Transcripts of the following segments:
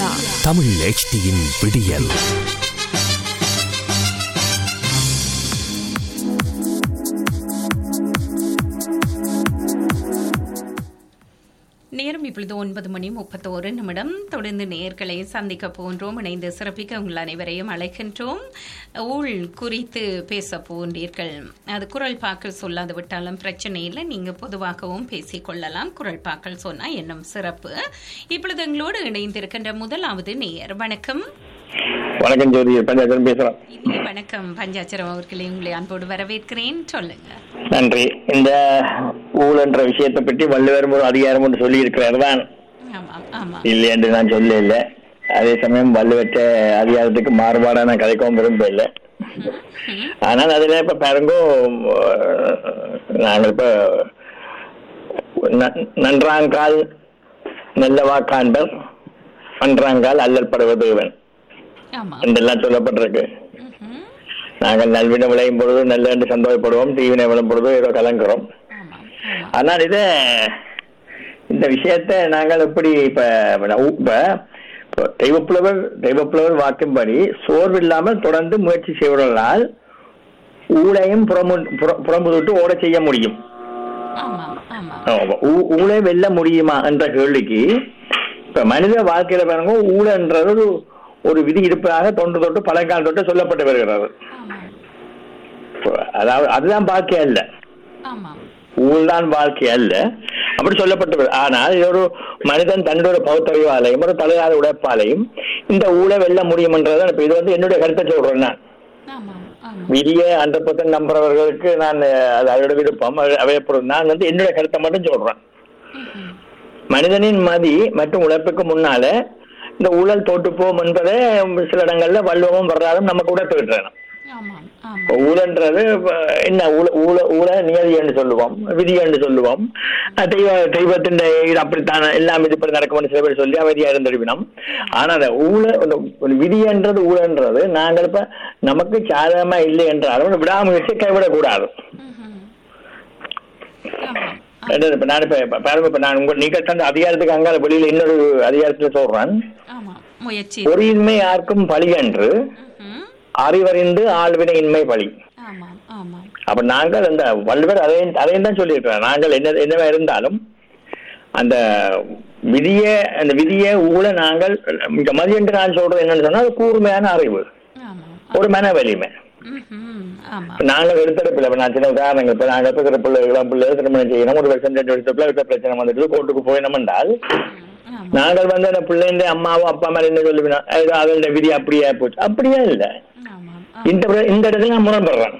தமிழ் HDயின் விடியல் நேரம் இப்பொழுது ஒன்பது மணி முப்பத்தோரு நிமிடம் தொடர்ந்து நேர்களை சந்திக்க போன்றோம் இணைந்து சிறப்பிக்க உங்கள் அனைவரையும் அழைக்கின்றோம் ஊழ் குறித்து பேச போன்றீர்கள் அது குரல் பாக்கள் சொல்லாது விட்டாலும் பிரச்சனை இல்லை நீங்க பொதுவாகவும் பேசிக்கொள்ளலாம் குரல் பாக்கள் சொன்னா இன்னும் சிறப்பு இப்பொழுது எங்களோடு இணைந்திருக்கின்ற முதலாவது நேயர் வணக்கம் வணக்கம் ஜோதி பஞ்சாயத்து பேசுறோம் இனிய வணக்கம் பஞ்சாச்சரம் அவர்களை உங்களை அன்போடு வரவேற்கிறேன் சொல்லுங்க நன்றி இந்த ஊழல் என்ற விஷயத்தை பற்றி வள்ளுவர் ஒரு அதிகாரம் ஒன்று சொல்லி இருக்கிறார் தான் ஆமாம் ஆமா இல்லை என்று நான் சொல்ல இல்லை அதே சமயம் வள்ளுவற்ற அதிகாரத்துக்கு மாறுபாடான நான் கதைக்கவும் விரும்ப இல்லை ஆனால் அதுல இப்ப பாருங்கோ நாங்கள் இப்ப ந- நன்றாங்கால் நல்லவா காண்பர் அன்றாங்கால் அல்லல் படுவதுவன் ஆமா என்றெல்லாம் சொல்லப்பட்டிருக்கு ம்ஹும். நாங்கள் நல்வினை விளையும் பொழுது நல்ல என்று சந்தோஷப்படுவோம் தீவினை விளையும் பொழுது ஏதோ கலங்குறோம் ஆமா ஆமா ஆனால் இத இந்த விஷயத்தை நாங்கள் எப்படி இப்ப இப்ப இப்ப தெய்வப்புலவர் தெய்வப்புலவர் வாக்கின்படி சோர்வில்லாமல் தொடர்ந்து முயற்சி செய்வதால் ஊழையும் புறமு புற- புறம்புவிட்டு ஓட செய்ய முடியும் ஆமாம் ஆமா ஆமா. ஊ- ஊழை வெல்ல முடியுமா என்ற கேள்விக்கு இப்ப மனித வாழ்க்கையில பாருங்க ஊழன்றது ஒரு ஒரு விதி இருப்பதாக தொன்று தொட்டு பழங்கால தொட்டு சொல்லப்பட்டு வருகிறது ஆமாம் இப்ப அதாவது அதுதான் வாழ்க்கை அல்ல ஆமாம் ஊழ்தான் வாழ்க்கை அல்ல அப்படி சொல்லப்பட்டது ஆனால் இது ஒரு மனிதன் தன்னுடைய பௌத்தறிவாலையும் ஒரு தலையாத உழைப்பாலையும் இந்த ஊழை வெல்ல முடியும்ன்றதான் இப்ப இது வந்து என்னுடைய கருத்தை சொல்றேன் நான் ஆமாம் ஆமாம் விதிய அந்த பக்கம் நம்புறவர்களுக்கு நான் அது அதோட விருப்பம் அது அவையப்படும் நான் வந்து என்னுடைய கருத்தை மட்டும் சொல்றேன் ம்ஹும். மனிதனின் மதி மற்றும் உழைப்புக்கு முன்னால இந்த ஊழல் தோட்டுப்போம் என்பதை சில இடங்கள்ல வள்ளுவமும் வரலாறும் நம்ம கூட விடுறேன் ஆமாம் இப்ப ஆமாம் ஊழன்றது இப்ப என்ன ஊழ ஊழ ஊழ நியதி என்று சொல்லுவோம் விதி என்று சொல்லுவோம் அஹ் தெய்வ தெய்வத்தின் இது அப்படித்தான் எல்லாம் இது இப்படி நடக்கும்னு சில பேர் சொல்லி அமைதியா இருந்திருப்பினோம் ஆனா அந்த ஊழ ஒரு- ஒரு விதி என்றது ஊழன்றது நாங்கள் இப்ப நமக்கு சாதகமா இல்லை என்றாலும் விடாமுயற்சி கைவிடக்கூடாது ம்ஹும். ஆமாம் ரெண்டாவது இப்ப நான் இப்ப இப்ப பாருங்க இப்ப நான் உங்க நீங்கள் தந்த அதிகாரத்துக்கு அங்கால வெளியில இன்னொரு அதிகாரத்துல சொல்றேன் ஆமாம் முயற்சி பொறியின்மை யாருக்கும் பழி என்று ம்ஹும். அறிவறிந்து ஆழ்வினை இன்மை பழி ஆமாம் ஆமாம் அப்ப நாங்கள் அந்த வள்ளுவர் அதையும் அதையும் தான் சொல்லியிருக்கிறார் நாங்கள் என்ன என்னவா இருந்தாலும் அந்த விதிய அந்த விதிய ஊழ நாங்கள் இந்த மதி என்று நான் சொல்றது என்னன்னு சொன்னா அது கூர்மையான அறிவு ஆமாம் ஒரு மன வலிமை ம்ஹும். ஆமாம் நாங்கள் எடுத்தெடுப்பில் இப்ப நான் சின்ன உதாரணங்கள் இப்ப நாங்கள் இருக்கிற பிள்ளை இளம் பிள்ளை திருமணம் செய்யணும் ஒரு வருஷம் ரெண்டு வருஷத்துல வீட்டுல பிரச்சனை வந்துட்டு கோர்ட்டுக்கு போயினோம் என்றால் ஆமாம் நாங்கள் வந்து அந்த பிள்ளைங்க அம்மாவும் அப்பா மேல என்ன சொல்லுவேன் அதோட விதி அப்படியே போச்சு அப்படியே இல்லை ஆமாம் இந்த இந்த இடத்துல நான் முரண்படுறேன்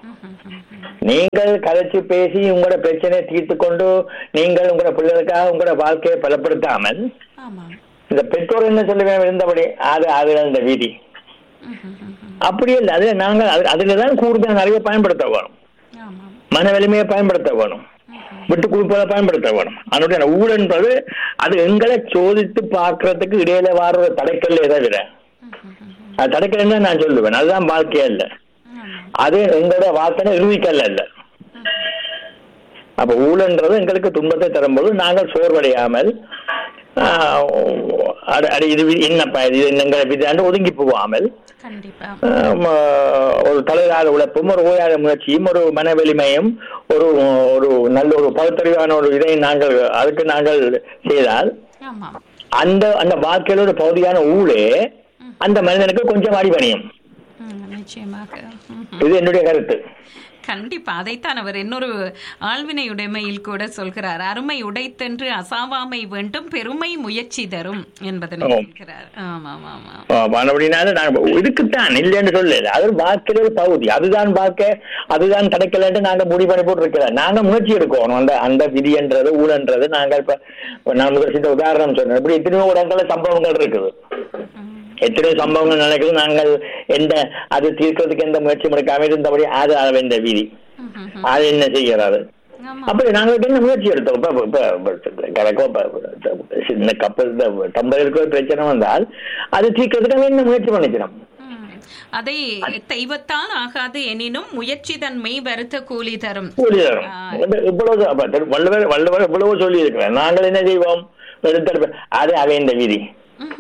நீங்கள் கதைச்சு பேசி உங்களோட பிரச்சனையை தீர்த்து கொண்டு நீங்கள் உங்களோட பிள்ளைகளுக்காக உங்களோட வாழ்க்கையை பலப்படுத்தாமல் ஆமாம் இந்த பெற்றோர் என்ன சொல்லுவேன் இருந்தபடி அது அது இந்த விதி அப்படியே இல்லை அதுல நாங்கள் அது- அதுல தான் கூடுதல் நிறைய பயன்படுத்த வேணும் ஆமாம் மன வலிமையை பயன்படுத்த வேணும் விட்டு கொடுப்பதை பயன்படுத்த வேணும் அதனுடைய ஊழன்றது அது எங்களை சோதித்து பார்க்கறதுக்கு இடையில வர ஒரு தடைக்கல்லே தவிர அது தடைக்கல்னு நான் சொல்லுவேன் அதுதான் வாழ்க்கையே இல்லை ஆமாம் அது எங்களோட வாழ்க்கை இறுதிக்கல்ல இல்ல அப்ப ஊழன்றது எங்களுக்கு துன்பத்தை தரும்போது நாங்கள் சோர்வடையாமல் ஆஹ், அட- அட இது வி- என்னப்பா இது எங்களை விதாண்டு ஒதுங்கி போகாமல் கண்டிப்பா ஆம், ஒரு தலையாத உழைப்பும் ஒரு ஓயாத முயற்சியும் ஒரு மன வலிமையும் ஒரு ஒரு நல்ல ஒரு பகுத்தறிவான ஒரு இதை நாங்கள் அதுக்கு நாங்கள் செய்தால் ஆமாம் அந்த அந்த வாழ்க்கையில ஒரு பகுதியான ஊழே அந்த மனிதனுக்கு கொஞ்சம் அடிபணியும் ம், நிச்சயமாக ம்ஹும். இது என்னுடைய கருத்து கண்டிப்பா அதைத்தான் அவர் இன்னொரு ஆழ்வினை உடைமையில் கூட சொல்கிறார் அருமை உடைத்தென்று அசாவாமை வேண்டும் பெருமை முயற்சி தரும் என்பதனை ஆமாம். சொல்கிறார் ஆமாம் ஆமாம் மறுபடினாலும் நாங்க இதுக்குத்தான் இல்லைன்னு சொல்லல அது வாழ்க்கையில ஒரு பகுதி அதுதான் வாழ்க்கை அதுதான் கிடைக்கலன்ட்டு நாங்க முடிவு பண்ணி போட்டு இருக்கிறோம் நாங்க முயற்சி எடுக்கணும் அந்த அந்த விதின்றது ஊழன்றது நாங்க இப்ப இப்ப நான் முதல் சின்ன உதாரணம் சொன்னேன் இப்படி எத்தனையோ இடங்கள்ல சம்பவங்கள் இருக்குது எத்தனையோ சம்பவங்கள் நடக்குது நாங்கள் எந்த அது தீர்க்கிறதுக்கு எந்த முயற்சி எடுக்காம இருந்தபடி அது அது இந்த விதி ம்ஹும். அது என்ன செய்யறாரு ஆமாம் அப்படி நாங்கள் என்ன முயற்சி எடுத்தோம் இப்ப இப்ப இப்ப கிடக்கும் இப்ப சின்ன கப்பல் இந்த டம்பருக்கு ஒரு பிரச்சனை வந்தால் அது தீர்க்கிறதுக்கு அவன் என்ன முயற்சி பண்ணிக்கணும் ம். அதை தெய்வத்தால் ஆகாது எனினும் முயற்சி தன்மை வருத்த கூலி தரும் கூலி தரும் ஆ. இந்த- இவ்வளவு அப்ப வள்ளுவர் வள்ளுவர் இவ்வளவு சொல்லி இருக்கிறேன் நாங்கள் என்ன செய்வோம் எடுத்தெடுப்ப அது அவன் இந்த விதி ம்ஹும்.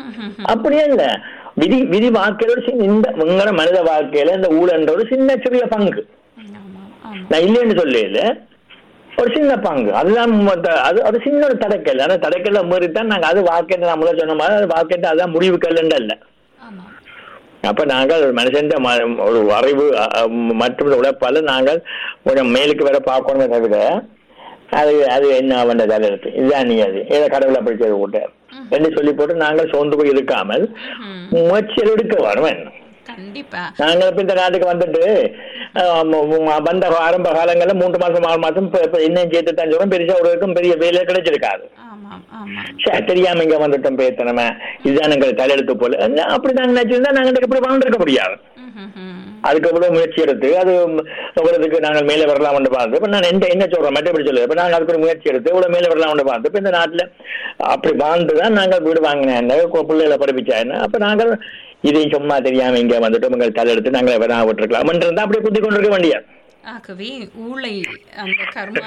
அப்படியே இல்ல விதி விதி வாழ்க்கையில ஒரு சின்ன- இந்த உங்களோட மனித வாழ்க்கையில இந்த ஊழன்ற ஒரு சின்ன சிறிய பங்கு ஆமா ஆமா நான் இல்லைன்னு சொல்லல ஒரு சின்ன பங்கு அதுதான் மொத்த- அது அது சின்ன ஒரு தடக்கல் அந்த தடக்கல்ல மீறித்தான் நாங்க அது வாழ்க்கையில நான் முதல்ல சொன்ன மாதிரி அது வாழ்க்கையிட்ட அதுதான் முடிவு கல்லுண்டு அல்ல ஆமா அப்ப நாங்கள் மனுஷன் ஒரு அறிவு அ- அ, மற்றும் உழைப்பால நாங்கள் கொஞ்சம் மேலுக்கு வேற பார்க்கணுமே தவிர அது அது என்ன அவன் தலையெழுத்து இதுதான் நீ அது ஏதோ கடவுளை அப்படி செய்து விட்டார் என்று சொல்லி போட்டு நாங்கள் சோர்ந்து போய் இருக்காமல் முயற்சியில் எடுக்க வேணும் என்ன கண்டிப்பா நாங்கள் இப்ப இந்த நாட்டுக்கு வந்துட்டு அஹ், ம- ம- வந்த ஆரம்ப காலங்கள்ல மூன்று மாசம் ஆறு மாசம் இப்ப- இப்ப இன்னும் சேர்த்து தான் சொல்றோம் பெருசா ஒருவருக்கும் பெரிய வேலை கிடைச்சிருக்காது ஆமா ஆமா சே, தெரியாம இங்க வந்துட்டோம் பேத்தனமே இதுதான் எங்களுக்கு தலையெழுத்து போல என்ன அப்படி நாங்க நினைச்சிருந்தா நாங்க எப்படி வாழ்ந்திருக்க முடியாது ம்ஹும். அதுக்கு எவ்வளவு முயற்சி எடுத்து அது உங்களுக்கு நாங்கள் மேலே வரலாம்னு பார்த்து இப்ப நான் என்ன என்ன சொல்றேன் மற்றபடி சொல்லுது இப்ப நாங்கள் அதுக்கு ஒரு முயற்சி எடுத்து இவ்வளவு மேலே வரலாம்னு பார்த்து இப்ப இந்த நாட்டுல அப்படி வாழ்ந்து தான் நாங்கள் வீடு வாங்கினேன் என்ன, கு- பிள்ளைகளை படிப்பிச்சா என்ன அப்ப நாங்கள் இதையும் சும்மா தெரியாம இங்க வந்துட்டு உங்கள் தலையெடுத்து நாங்கள் வரா விட்டுருக்கலாம் இருந்தா அப்படியே குத்தி கொண்டிருக்க வேண்டியது ஆகவே ஊழை அந்த கர்மா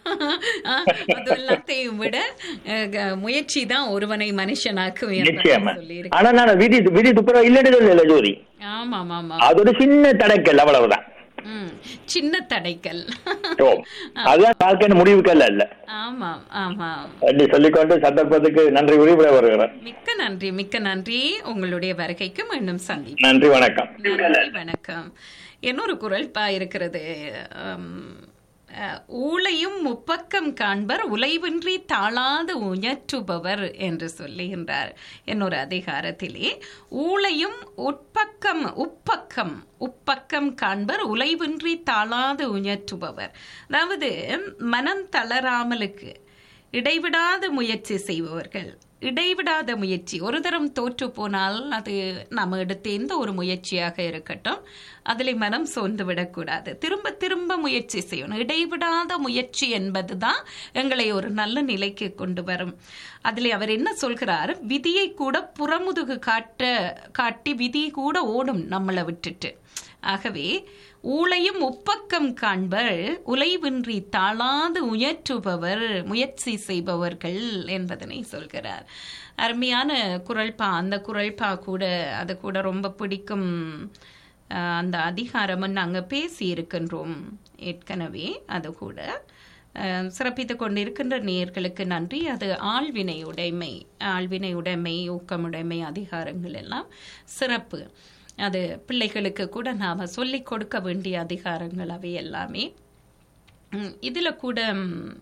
அது எல்லாத்தையும் விட முயற்சி தான் ஒருவனை மனுஷனாக்கும் நிச்சயமா சொல்லி ஆனா நான் விதி விதி துப்புரவு இல்லைன்னு சொல்லல ஜோதி ஆமா ஆமா அது ஒரு சின்ன தடக்கல் அவ்வளவுதான் ம் சின்ன தடைக்கல் ஓ, அதுதான் வாழ்க்கையின் முடிவுக்கல்ல அல்ல ஆமாம் ஆமாம் அப்படி சொல்லிக்கொண்டு சந்தர்ப்பத்துக்கு நன்றி கூறி விட வருகிறேன் மிக்க நன்றி மிக்க நன்றி உங்களுடைய வருகைக்கு மீண்டும் சந்திப்போம் நன்றி வணக்கம் நன்றி வணக்கம் இன்னொரு குரல் பா இருக்கிறது உம், அஹ், ஊழையும் முப்பக்கம் காண்பர் உலைவின்றி தாழாது உயற்றுபவர் என்று சொல்லுகின்றார் என்னொரு அதிகாரத்திலே ஊழையும் உட்பக்கம் உப்பக்கம் உப்பக்கம் காண்பர் உலைவின்றி தாழாது உயற்றுபவர் அதாவது மனம் தளராமலுக்கு இடைவிடாத முயற்சி செய்பவர்கள் இடைவிடாத முயற்சி ஒரு தரம் தோற்று போனால் அது நாம் எடுத்த எந்த ஒரு முயற்சியாக இருக்கட்டும் அதில் மனம் சோர்ந்து விடக்கூடாது திரும்ப திரும்ப முயற்சி செய்யணும் இடைவிடாத முயற்சி என்பதுதான் எங்களை ஒரு நல்ல நிலைக்கு கொண்டு வரும் அதில் அவர் என்ன சொல்கிறார் விதியை கூட புறமுதுகு காட்ட காட்டி விதி கூட ஓடும் நம்மளை விட்டுட்டு ஆகவே ஊழையும் உப்பக்கம் காண்பர் உலைவின்றி தாழாது உயற்றுபவர் முயற்சி செய்பவர்கள் என்பதனை சொல்கிறார் அருமையான குரல்பா அந்த குரல்பா கூட அது கூட ரொம்ப பிடிக்கும் அஹ், அந்த அதிகாரமும் நாங்கள் பேசி இருக்கின்றோம் ஏற்கனவே அது கூட அஹ், சிறப்பித்துக் கொண்டிருக்கின்ற நேயர்களுக்கு நன்றி அது ஆழ்வினை உடைமை ஆழ்வினை உடைமை ஊக்கமுடைமை அதிகாரங்கள் எல்லாம் சிறப்பு அது பிள்ளைகளுக்கு கூட நாம் சொல்லிக் கொடுக்க வேண்டிய அதிகாரங்கள் அவை எல்லாமே ம், இதுல கூட ம்,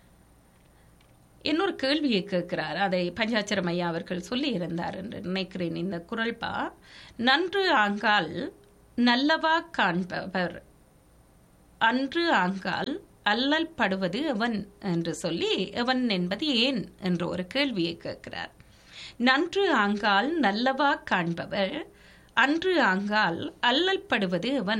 இன்னொரு கேள்வியை கேட்கிறார் அதை பஞ்சாச்சரம் ஐயா அவர்கள் சொல்லி இருந்தார் என்று நினைக்கிறேன் இந்த குரல்பா நன்று ஆங்கால் நல்லவா காண்பவர் அன்று ஆங்கால் அல்லல் படுவது எவன் என்று சொல்லி எவன் என்பது ஏன் என்ற ஒரு கேள்வியை கேட்கிறார் நன்று ஆங்கால் நல்லவா காண்பவர் அன்று ஆங்கால் அல்லல் படுவது எவன்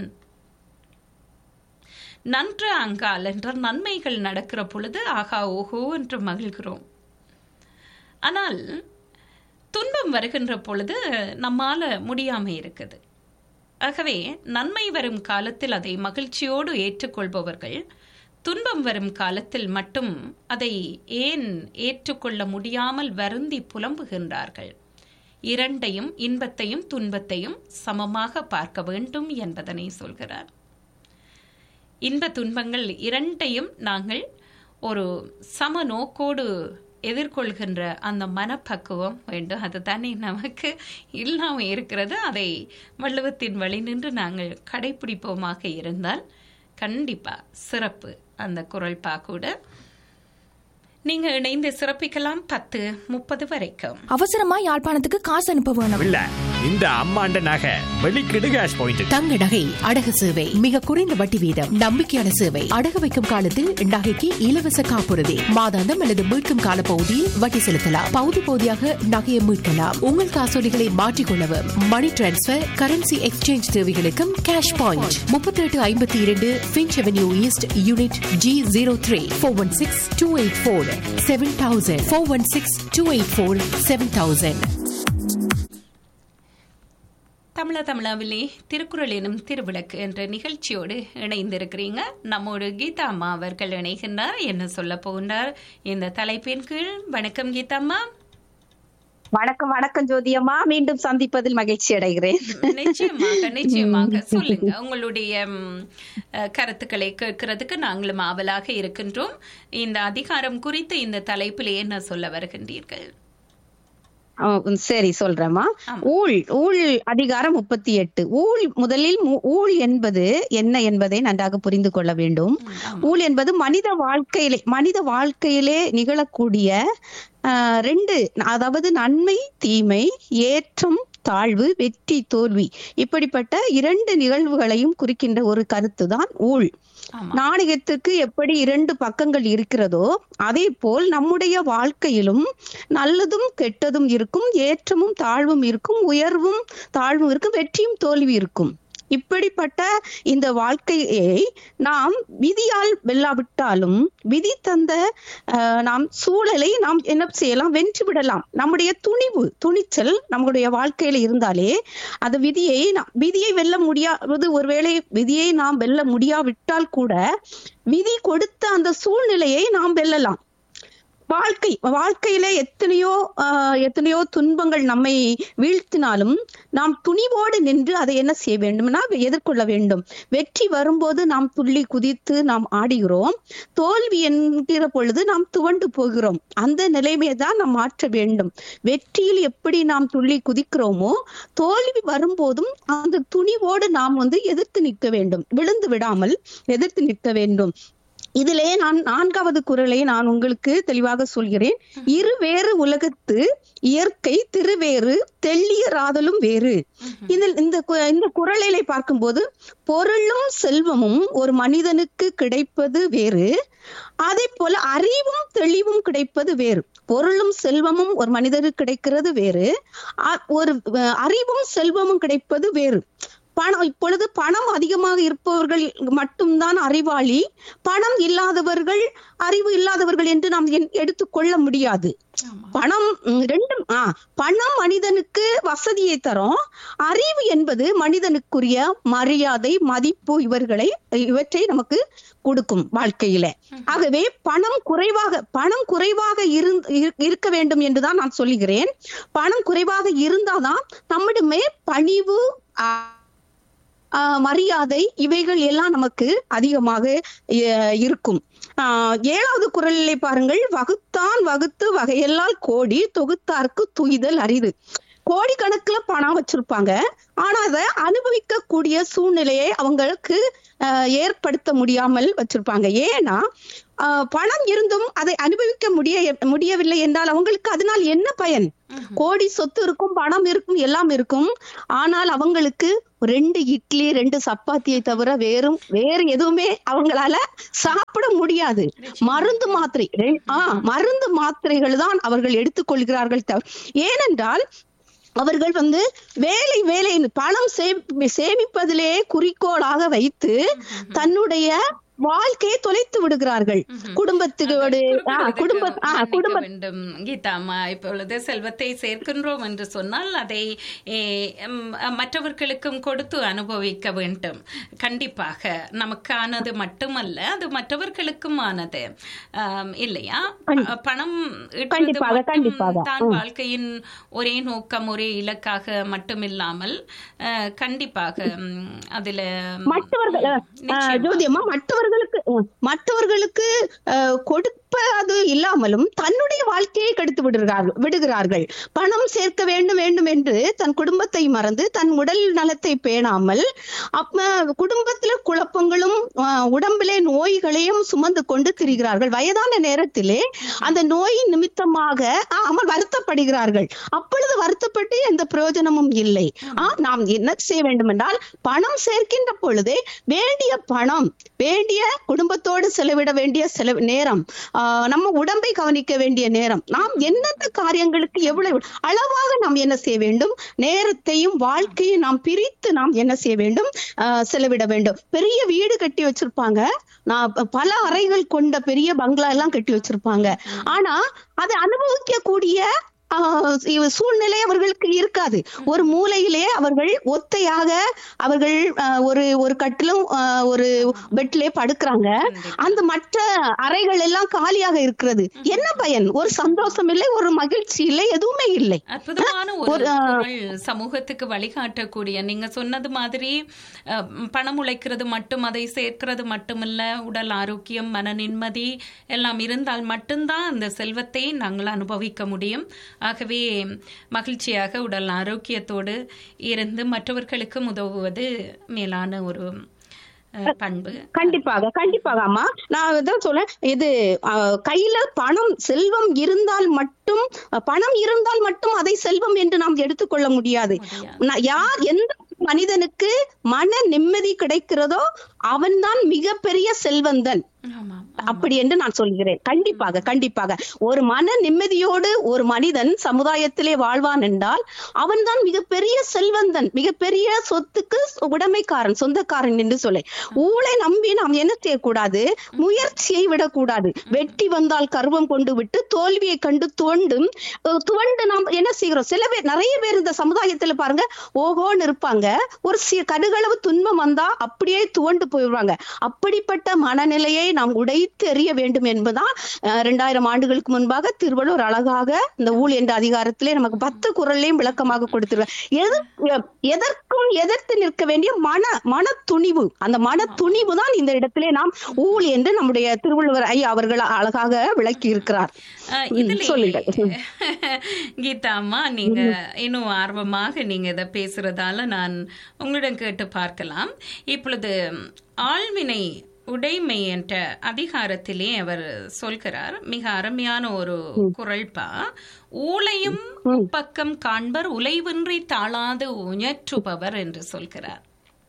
நன்று ஆங்கால் என்ற நன்மைகள் நடக்கிற பொழுது ஆகா ஓஹோ என்று மகிழ்கிறோம் ஆனால் துன்பம் வருகின்ற பொழுது நம்மால முடியாம இருக்குது ஆகவே நன்மை வரும் காலத்தில் அதை மகிழ்ச்சியோடு ஏற்றுக்கொள்பவர்கள் துன்பம் வரும் காலத்தில் மட்டும் அதை ஏன் ஏற்றுக்கொள்ள முடியாமல் வருந்தி புலம்புகின்றார்கள் இரண்டையும் இன்பத்தையும் துன்பத்தையும் சமமாக பார்க்க வேண்டும் என்பதனை சொல்கிறார் இன்ப துன்பங்கள் இரண்டையும் நாங்கள் ஒரு சம நோக்கோடு எதிர்கொள்கின்ற அந்த மனப்பக்குவம் வேண்டும் அதுதானே நமக்கு இல்லாமல் இருக்கிறது அதை வள்ளுவத்தின் வழி நின்று நாங்கள் கடைபிடிப்போமாக இருந்தால் கண்டிப்பா சிறப்பு அந்த குரல்பா கூட நீங்க இணைந்து சிறப்பிக்கலாம் பத்து முப்பது வரைக்கும் அவசரமா யாழ்ப்பாணத்துக்கு காசு அனுப்ப வேணும் இல்ல இந்த அம்மாண்ட நகை வெளிக்கிடு கேஷ் பாயிண்ட் தங்க நகை அடகு சேவை மிக குறைந்த வட்டி வீதம் நம்பிக்கையான சேவை அடகு வைக்கும் காலத்தில் நகைக்கு இலவச காப்புறுதி மாதாந்தம் அல்லது மீட்கும் கால பகுதியில் வட்டி செலுத்தலாம் பகுதி பகுதியாக நகையை மீட்கலாம் உங்கள் காசோலிகளை மாற்றிக்கொள்ளவும் மணி டிரான்ஸ்பர் கரன்சி எக்ஸ்சேஞ்ச் தேவைகளுக்கும் கேஷ் பாயிண்ட் முப்பத்தி எட்டு ஐம்பத்தி இரண்டு Finch avenue east unit G zero three four one six two eight four seven thousand four one six two eight four seven thousand தமிழ தமிழாவிலே திருக்குறள் எனும் திருவிளக்கு என்ற நிகழ்ச்சியோடு இணைந்திருக்கிறீங்க நம்மோடு கீதா அம்மா அவர்கள் இணைகின்றார் என்ன சொல்ல போகின்றார் இந்த தலைப்பின் கீழ் வணக்கம் கீதா அம்மா வணக்கம் வணக்கம் ஜோதியம்மா மீண்டும் சந்திப்பதில் மகிழ்ச்சி அடைகிறேன் நிச்சயமாக நிச்சயமாக சொல்லுங்க உங்களுடைய ம், அஹ், கருத்துக்களை கேட்கறதுக்கு நாங்களும் ஆவலாக இருக்கின்றோம் இந்த அதிகாரம் குறித்து இந்த தலைப்பில் என்ன சொல்ல வருகின்றீர்கள் ஆ, உம், சரி சொல்றேம்மா ஆமா. ஊழ் ஊழ் அதிகாரம் முப்பத்தி எட்டு ஊழ் முதலில் மு- ஊழ் என்பது என்ன என்பதை நன்றாக புரிந்து கொள்ள வேண்டும் ஆமா. ஊழ் என்பது மனித வாழ்க்கையிலே மனித வாழ்க்கையிலே நிகழக்கூடிய ஆ, ரெண்டு அதாவது நன்மை தீமை ஏற்றம் தாழ்வு வெற்றி தோல்வி இப்படிப்பட்ட இரண்டு நிகழ்வுகளையும் குறிக்கின்ற ஒரு கருத்து தான் ஊழ் ஆமா நாணயத்துக்கு எப்படி இரண்டு பக்கங்கள் இருக்கிறதோ அதே போல் நம்முடைய வாழ்க்கையிலும் நல்லதும் கெட்டதும் இருக்கும் ஏற்றமும் தாழ்வும் இருக்கும் உயர்வும் தாழ்வும் இருக்கும் வெற்றியும் தோல்வி இருக்கும் இப்படிப்பட்ட இந்த வாழ்க்கையை நாம் விதியால் வெல்லாவிட்டாலும் விதி தந்த அஹ், நாம் சூழலை நாம் என்ன செய்யலாம் வென்று விடலாம் நம்முடைய துணிவு துணிச்சல் நம்முடைய வாழ்க்கையில இருந்தாலே அந்த விதியை நாம் விதியை வெல்ல முடியாது ஒருவேளை விதியை நாம் வெல்ல முடியாவிட்டால் கூட விதி கொடுத்த அந்த சூழ்நிலையை நாம் வெல்லலாம் வாழ்க்கை வாழ்க்கையில எத்தனையோ ஆஹ், எத்தனையோ துன்பங்கள் நம்மை வீழ்த்தினாலும் நாம் துணிவோடு நின்று அதை என்ன செய்ய வேண்டும்னா எதிர்கொள்ள வேண்டும் வெற்றி வரும்போது நாம் துள்ளி குதித்து நாம் ஆடுகிறோம் தோல்வி என்கிற பொழுது நாம் துவண்டு போகிறோம் அந்த நிலைமையை தான் நாம் மாற்ற வேண்டும் வெற்றியில் எப்படி நாம் துள்ளி குதிக்கிறோமோ தோல்வி வரும்போதும் அந்த துணிவோடு நாம் வந்து எதிர்த்து நிற்க வேண்டும் விழுந்து விடாமல் எதிர்த்து நிற்க வேண்டும் இதிலே நான் நான்காவது குரலை நான் உங்களுக்கு தெளிவாக சொல்கிறேன் இரு வேறு உலகத்து இயற்கை திருவேறு தெள்ளியராதலும் வேறு இதில் இந்த கு- இந்த குரலிலே பார்க்கும்போது பொருளும் செல்வமும் ஒரு மனிதனுக்கு கிடைப்பது வேறு அதே போல அறிவும் தெளிவும் கிடைப்பது வேறு பொருளும் செல்வமும் ஒரு மனிதருக்கு கிடைக்கிறது வேறு அ- ஒரு அஹ், அறிவும் செல்வமும் கிடைப்பது வேறு பணம் இப்பொழுது பணம் அதிகமாக இருப்பவர்கள் மட்டும்தான் அறிவாளி பணம் இல்லாதவர்கள் அறிவு இல்லாதவர்கள் என்று நாம் என்- எடுத்துக்கொள்ள முடியாது ஆமா பணம் ம், ரெண்டும் ஆ பணம் மனிதனுக்கு வசதியை தரும் அறிவு என்பது மனிதனுக்குரிய மரியாதை மதிப்பு இவர்களை இவற்றை நமக்கு கொடுக்கும் வாழ்க்கையில ஆகவே பணம் குறைவாக பணம் குறைவாக இருந்- இரு- இருக்க வேண்டும் என்றுதான் நான் சொல்லுகிறேன் பணம் குறைவாக இருந்தாதான் நம்மிடமே பணிவு ஆ, ஆ, மரியாதை இவைகள் எல்லாம் நமக்கு அதிகமாக அஹ், இருக்கும் ஆஹ் ஏழாவது குரலிலே பாருங்கள் வகுத்தான் வகுத்து வகையெல்லாம் கோடி தொகுத்தார்க்கு துய்தல் அரிது கோடிக்கணக்குல பணம் வச்சிருப்பாங்க ஆனா அதை அனுபவிக்க கூடிய சூழ்நிலையை அவங்களுக்கு ஆஹ், ஏற்படுத்த முடியாமல் வச்சிருப்பாங்க ஏன்னா ஆஹ், பணம் இருந்தும் அதை அனுபவிக்க முடிய முடியவில்லை என்றால் அவங்களுக்கு அதனால் என்ன பயன் கோடி சொத்து இருக்கும் பணம் இருக்கும் எல்லாம் இருக்கும் ஆனால் அவங்களுக்கு ரெண்டு இட்லி ரெண்டு சப்பாத்தியை தவிர வேறும் வேறு எதுவுமே அவங்களால சாப்பிட முடியாது மருந்து மாத்திரை ரெ- ஆ மருந்து மாத்திரைகள் தான் அவர்கள் எடுத்துக்கொள்கிறார்கள் தவிர ஏனென்றால் அவர்கள் வந்து வேலை வேலை பணம் சேமி- சேமிப்பதிலே குறிக்கோளாக வைத்து தன்னுடைய வாழ்க்கையை தொலைத்து விடுகிறார்கள் குடும்பத்துக்கு ஆ குடும்ப ஆ குடும்ப வேண்டும் கீதாமா இப்பொழுது செல்வத்தை சேர்க்கின்றோம் என்று சொன்னால் அதை ஏ, ம், மற்றவர்களுக்கும் கொடுத்து அனுபவிக்க வேண்டும் கண்டிப்பாக நமக்கானது மட்டுமல்ல அது மற்றவர்களுக்கும் ஆனது ஆம், இல்லையா ப- பணம் ஈட்டுவது கண்டிப்பாக, மட்டும் கண்டிப்பாக. தான் வாழ்க்கையின் ஒரே நோக்கம் ஒரே இலக்காக மட்டுமில்லாமல் அஹ், கண்டிப்பாக ம், அதுல ம், மற்றவர்கள் அஹ், நிச்சயமா. ஜோதியம்மா மற்றவர்களுக்கு அஹ், மற்றவர்களுக்கு அஹ், கொடுப்பது இல்லாமலும் தன்னுடைய வாழ்க்கையை கெடுத்து விடுகிறார்கள் விடுகிறார்கள் பணம் சேர்க்க வேண்டும் வேண்டும் என்று தன் குடும்பத்தை மறந்து தன் உடல் நலத்தை பேணாமல் அப்ப குடும்பத்துல குழப்பங்களும் அஹ், உடம்பிலே நோய்களையும் சுமந்து கொண்டு திரிகிறார்கள் வயதான நேரத்திலே அந்த நோய் நிமித்தமாக ஆ, அமல் வருத்தப்படுகிறார்கள் அப்பொழுது வருத்தப்பட்டு எந்த பிரயோஜனமும் இல்லை ஆ, நாம் என்ன செய்ய வேண்டும் என்றால் பணம் சேர்க்கின்ற பொழுதே வேண்டிய பணம் வேண்டிய குடும்பத்தோடு செலவிட வேண்டிய செலவு நேரம் ஆ, நம்ம உடம்பை கவனிக்க வேண்டிய நேரம் நாம் எந்தெந்த காரியங்களுக்கு எவ்வளவு அளவாக நாம் என்ன செய்ய வேண்டும் நேரத்தையும் வாழ்க்கையும் நாம் பிரித்து நாம் என்ன செய்ய வேண்டும் ஆ, செலவிட வேண்டும் பெரிய வீடு கட்டி வச்சிருப்பாங்க நான் ப- பல அறைகள் கொண்ட பெரிய பங்களா எல்லாம் கட்டி வச்சிருப்பாங்க ஆனா அதை அனுபவிக்க கூடிய ஆஹ் இவ- சூழ்நிலை அவர்களுக்கு இருக்காது ஒரு மூலையிலே அவர்கள் ஒத்தையாக அவர்கள் ஆஹ், ஒரு ஒரு கட்டிலும் ஆஹ், ஒரு பெட்லே படுக்கிறாங்க அந்த மற்ற அறைகள் எல்லாம் காலியாக இருக்கிறது என்ன பயன் ஒரு சந்தோஷம் இல்லை ஒரு மகிழ்ச்சி இல்லை எதுவுமே இல்லை அற்புதமான ஒரு ஒரு, ஆ, குரல் சமூகத்துக்கு வழிகாட்டக்கூடிய நீங்க சொன்னது மாதிரி அஹ், ம், பணம் உழைக்கிறது மட்டும் அதை சேர்க்கிறது மட்டுமல்ல உடல் ஆரோக்கியம் மன நிம்மதி எல்லாம் இருந்தால் மட்டும்தான் அந்த செல்வத்தை நாங்கள் அனுபவிக்க முடியும் ஆகவே மகிழ்ச்சியாக உடல் ஆரோக்கியத்தோடு இருந்து மற்றவர்களுக்கு உதவுவது மேலான ஒரு அஹ், பண்பு கண்டிப்பாக கண்டிப்பாக அம்மா நான் இதான் சொல்றேன் இது அஹ், கையில பணம் செல்வம் இருந்தால் மட்டும் அஹ், பணம் இருந்தால் மட்டும் அதை செல்வம் என்று நாம் எடுத்துக்கொள்ள முடியாது நான் யார் எந்த மனிதனுக்கு மன நிம்மதி கிடைக்கிறதோ அவன்தான் மிகப்பெரிய செல்வந்தன் ஆமாம் அப்படி என்று நான் சொல்கிறேன் கண்டிப்பாக கண்டிப்பாக ஒரு மன நிம்மதியோடு ஒரு மனிதன் சமுதாயத்திலே வாழ்வான் என்றால் அவன்தான் மிகப்பெரிய செல்வந்தன் மிகப்பெரிய சொத்துக்கு உடைமைக்காரன் சொந்தக்காரன் என்று சொல்ல ஊழை நம்பி நாம் என்ன செய்யக்கூடாது முயற்சியை விடக்கூடாது வெட்டி வந்தால் கர்வம் கொண்டு விட்டு தோல்வியை கண்டு துவண்டும் அஹ், துவண்டு நாம் என்ன செய்கிறோம் சில பேர் நிறைய பேர் இந்த சமுதாயத்துல பாருங்க ஓஹோன்னு இருப்பாங்க ஒரு சி கடுகளவு துன்பம் வந்தா அப்படியே துவண்டு போயிடுவாங்க அப்படிப்பட்ட மனநிலையை நாம் உடைத்து எறிய வேண்டும் என்பதுதான் அஹ், இரண்டாயிரம் ஆண்டுகளுக்கு முன்பாக திருவள்ளுவர் அழகாக இந்த ஊழ் என்ற அதிகாரத்திலே நமக்கு பத்து குரல்லையும் விளக்கமாக கொடுத்திருவார் எது எதற்கும் எதிர்த்து நிற்க வேண்டிய மன மன துணிவு அந்த மன துணிவு தான் இந்த இடத்திலே நாம் ஊழ் என்று நம்முடைய திருவள்ளுவர் ஐயா அவர்கள் அழகாக விளக்கி இருக்கிறார் அஹ், ம், இதுலயே சொல்லுங்கள். கீதா அம்மா நீங்க இன்னும் ஆர்வமாக நீங்க இதை பேசுறதால நான் உங்களிடம் கேட்டு பார்க்கலாம் இப்பொழுது ஆழ்வினை உடைமை என்ற அதிகாரத்திலே அவர் சொல்கிறார் மிக அருமையான ஒரு குரல்பா ஊழையும் பக்கம் காண்பர் உலைவின்றி தாழாது உயற்றுபவர் என்று சொல்கிறார்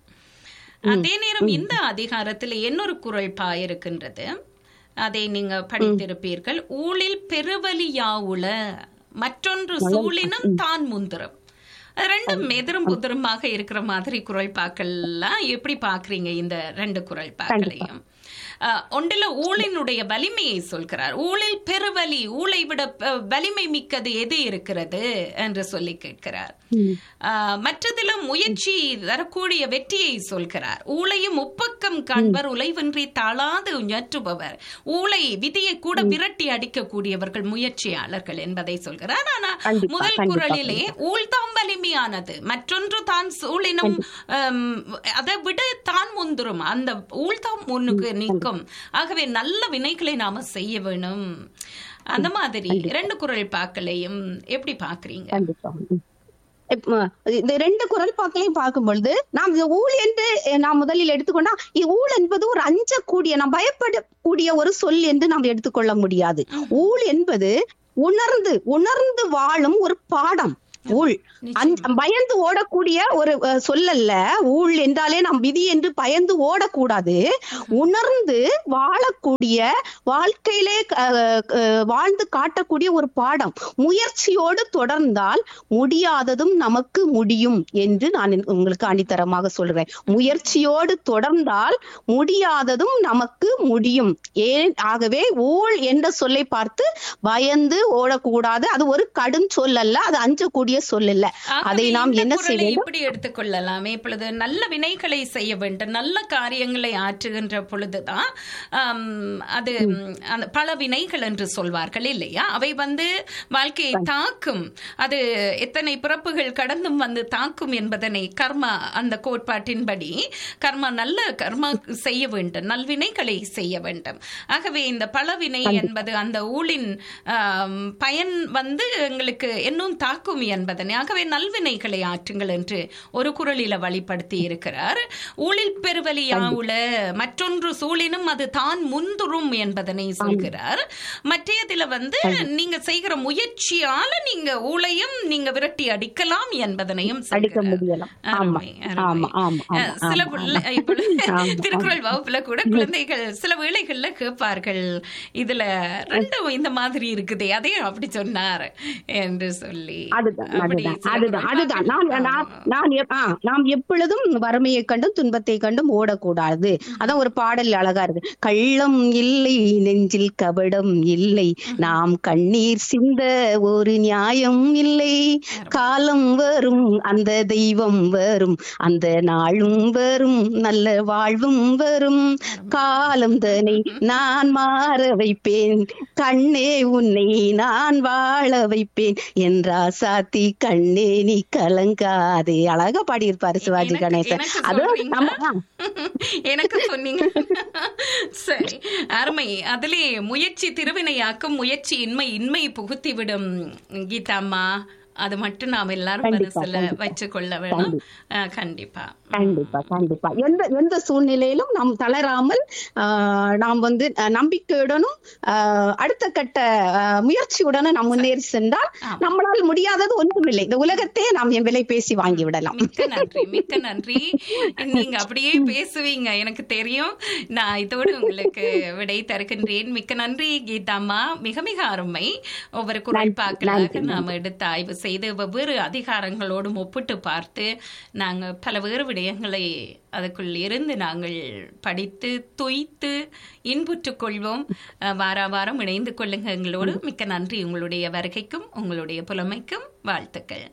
அதே நேரம் இந்த அதிகாரத்தில் இன்னொரு குரல்பா இருக்கின்றது அதை நீங்க படித்திருப்பீர்கள் ஊழில் பெருவலியாவுல மற்றொன்று சூழினும் தான் முந்திரம் அது ரெண்டும் எதிரும் புதிருமாக இருக்கிற மாதிரி குரல்பாக்கள்லாம் எப்படி பாக்குறீங்க இந்த ரெண்டு குரல்பாக்களையும் அஹ், ஒன்றில் ஊழினுடைய வலிமையை சொல்கிறார் ஊழில் பெருவலி ஊழை விட அஹ், வலிமை மிக்கது எது இருக்கிறது என்று சொல்லி கேட்கிறார் அஹ், மற்றதில் முயற்சி தரக்கூடிய வெற்றியை சொல்கிறார் ஊழையும் முப்பக்கம் காண்பர் உலைவன்றி தாழாது உயற்றுபவர் ஊழை விதியை கூட விரட்டி அடிக்கக்கூடியவர்கள் முயற்சியாளர்கள் என்பதை சொல்கிறார் ஆனா கண்டிப்பா, முதல் கண்டிப்பா, குரலிலே ஊழ்தாம் வலிமையானது மற்றொன்று தான் சூழினும் ஹம், அதை விட தான் முந்துரும் அந்த ஊழ்தாம் முன்னுக்கு நிற்கும் ஆகவே நல்ல வினைகளை நாம செய்ய வேணும் அந்த மாதிரி இரண்டு குரல் பாக்களையும் எப்படி பாக்குறீங்க கண்டிப்பா ம். இப்ப, இந்த ரெண்டு குரல் பாக்களையும் பார்க்கும் பொழுது நாம் இந்த ஊழ் என்று அஹ், நாம் முதலில் எடுத்துக்கொண்டா இ- ஊழ் என்பது ஒரு அஞ்சக்கூடிய நாம் பயப்படக்கூடிய ஒரு சொல் என்று நாம் எடுத்துக்கொள்ள முடியாது ஊழ் என்பது உணர்ந்து உணர்ந்து வாழும் ஒரு பாடம் ஊழ் அந்த- பயந்து ஓடக்கூடிய ஒரு அஹ், சொல்லல்ல ஊழ் என்றாலே நாம் விதி என்று பயந்து ஓடக்கூடாது உணர்ந்து வாழக்கூடிய வாழ்க்கையிலே அஹ், அஹ், வாழ்ந்து காட்டக்கூடிய ஒரு பாடம் முயற்சியோடு தொடர்ந்தால் முடியாததும் நமக்கு முடியும் என்று நான் உங்களுக்கு அணித்தரமாக சொல்றேன் முயற்சியோடு தொடர்ந்தால் முடியாததும் நமக்கு முடியும் ஏன் ஆகவே ஊழ் என்ற சொல்லை பார்த்து பயந்து ஓடக்கூடாது அது ஒரு கடும் சொல் அல்ல அது அஞ்சக்கூடிய சொல் அல்ல ஆகவே அதை நாம் இந்த என்ன குரலை செய்ய வேண்டும் இப்படி எடுத்துக்கொள்ளலாமே இப்பொழுது நல்ல வினைகளை செய்ய வேண்டும் நல்ல காரியங்களை ஆற்றுகின்ற பொழுதுதான் ஆம், அது ம், அந்த பல வினைகள் என்று சொல்வார்கள் இல்லையா அவை வந்து வாழ்க்கையை தாக்கும் அது எத்தனை பிறப்புகள் கடந்தும் வந்து தாக்கும் என்பதனை கர்மா அந்த கோட்பாட்டின்படி கர்மா நல்ல கர்மா செய்ய வேண்டும் நல்வினைகளை செய்ய வேண்டும் ஆகவே இந்த பலவினை என்பது அந்த ஊழின் ஆம், பயன் வந்து எங்களுக்கு இன்னும் தாக்கும் என்பதனை ஆகவே நல்வினைகளை ஆற்றுங்கள் என்று ஒரு குரலில வழிபடுத்தி இருக்கிறார் ஊழில் பெருவலியாவுல மற்றொன்று சூழினும் அது தான் முந்துரும் என்பதனை சொல்கிறார் மற்றையதுல வந்து நீங்க செய்கிற முயற்சியால நீங்க ஊழையும் நீங்க விரட்டி அடிக்கலாம் என்பதனையும் அடிக்க சொல்கிறார். முடியலாம் ஆமா அருமை, அருமை. ஆமா ஆமா அஹ், ஆமா சில ஆமா, பிள்ளை- ஆமா. இப்ப ஆமா, திருக்குறள் வகுப்புல கூட குழந்தைகள் சில வேளைகள்ல கேட்பார்கள் இதுல ரெண்டும் இந்த மாதிரி இருக்குதே அதையும் அப்படி சொன்னார் என்று சொல்லி அதுதான் அப்படி அதுதான் சில அதுதான் குரல் அதுதான் நான் பாக்கள். நான் நான் எப்- ஆ, நாம் எப்பொழுதும் வறுமையை கண்டும் துன்பத்தை கண்டும் ஓடக்கூடாது அதான் ஒரு பாடல் அழகா இருக்கு கள்ளம் இல்லை நெஞ்சில் கபடம் இல்லை நாம் கண்ணீர் சிந்த ஒரு நியாயம் இல்லை காலம் வரும் அந்த தெய்வம் வரும் அந்த நாளும் வரும் நல்ல வாழ்வும் வரும் காலம் தனை நான் மாற வைப்பேன் கண்ணே உன்னை நான் வாழ வைப்பேன் என்றா சாத்தி கண்ணே நீ கலங்காதே அழகா பாடியிருப்பாரு சிவாஜி எனக்கு- கணேசன் எனக்கு அது சொல்றீங்களா? நம்ம எனக்கு சொன்னீங்க சரி அருமை அதிலே முயற்சி திருவினையாக்கும் முயற்சி இன்மை இன்மை புகுத்திவிடும் கீதாம்மா அது மட்டும் நாம் எல்லாரும் கண்டிப்பா, மனசுல கண்டிப்பா. வச்சுக்கொள்ள வேணும் அஹ், கண்டிப்பா கண்டிப்பா கண்டிப்பா எந்த எந்த சூழ்நிலையிலும் நாம் தளராமல் ஆஹ், நாம் வந்து அஹ், நம்பிக்கையுடனும் ஆஹ், அடுத்த கட்ட ஆஹ், முயற்சியுடனும் நாம் முன்னேறி சென்றால் ஆமா. நம்மளால் முடியாதது ஒன்றுமில்லை இந்த உலகத்தையே நாம் என் விலை பேசி வாங்கி விடலாம் மிக்க நன்றி மிக்க நன்றி நீங்க அப்படியே பேசுவீங்க எனக்கு தெரியும் நான் இதோடு உங்களுக்கு விடை தருகின்றேன் மிக்க நன்றி கீதாம்மா மிக மிக அருமை ஒவ்வொரு குரல்பாக்களாக நன்றி, நாம் எடுத்து ஆய்வு செய்து வெவ்வேறு அதிகாரங்களோடும் ஒப்பிட்டு பார்த்து நாங்கள் பல வேறு விடயங்களை அதுக்குள் இருந்து நாங்கள் படித்து துய்த்து இன்புற்றுக் கொள்வோம் அஹ், வாரா வாரம் இணைந்து கொள்ளுங்க எங்களோடு மிக்க நன்றி உங்களுடைய வருகைக்கும் உங்களுடைய புலமைக்கும் வாழ்த்துக்கள்